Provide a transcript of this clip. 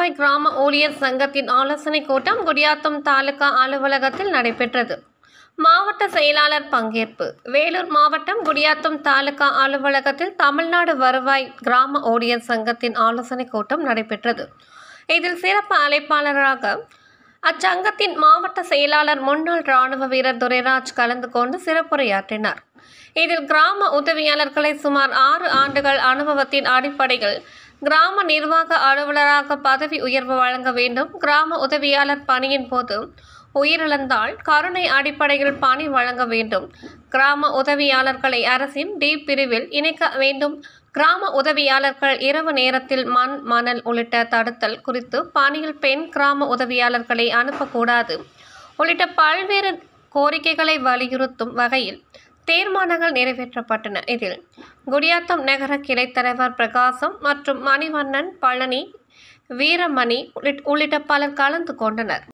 வருவாய் கிராம ஊழியர் சங்கத்தின் ஆலோசனைக் கூட்டம் குடியாத்தம் தாலுகா அலுவலகத்தில் நடைபெற்றது மாவட்ட செயலாளர் பங்கேற்பு வேலூர் மாவட்டம் குடியாத்தம் தாலுகா அலுவலகத்தில் தமிழ்நாடு வருவாய் கிராம ஊழியர் சங்கத்தின் ஆலோசனைக் கூட்டம் நடைபெற்றது இதில் சிறப்பு அழைப்பாளராக அச்சங்கத்தின் மாவட்ட செயலாளர் முன்னாள் ராணுவ வீரர் துரைராஜ் கலந்து கொண்டு சிறப்புரையாற்றினார் இதில் கிராம உதவியாளர்களை சுமார் ஆறு ஆண்டுகள் அனுபவத்தின் அடிப்படையில் கிராம நிர்வாக அலுவலராக பதவி உயர்வு வழங்க வேண்டும் கிராம உதவியாளர் பணியின் போது உயிரிழந்தால் கருணை அடிப்படையில் பணி வழங்க வேண்டும் கிராம உதவியாளர்களை அரசின் டி பிரிவில் இணைக்க வேண்டும் கிராம உதவியாளர்கள் இரவு நேரத்தில் மண் மணல் உள்ளிட்ட தடுத்தல் குறித்து பணியில் பெண் கிராம உதவியாளர்களை அனுப்பக்கூடாது உள்ளிட்ட பல்வேறு கோரிக்கைகளை வலியுறுத்தும் வகையில் தீர்மானங்கள் நிறைவேற்றப்பட்டன இதில் குடியாத்தம் நகர கிளைத் தலைவர் பிரகாசம் மற்றும் மணிவண்ணன் பழனி வீரமணி உள்ளிட்ட பலர் கலந்து கொண்டனர்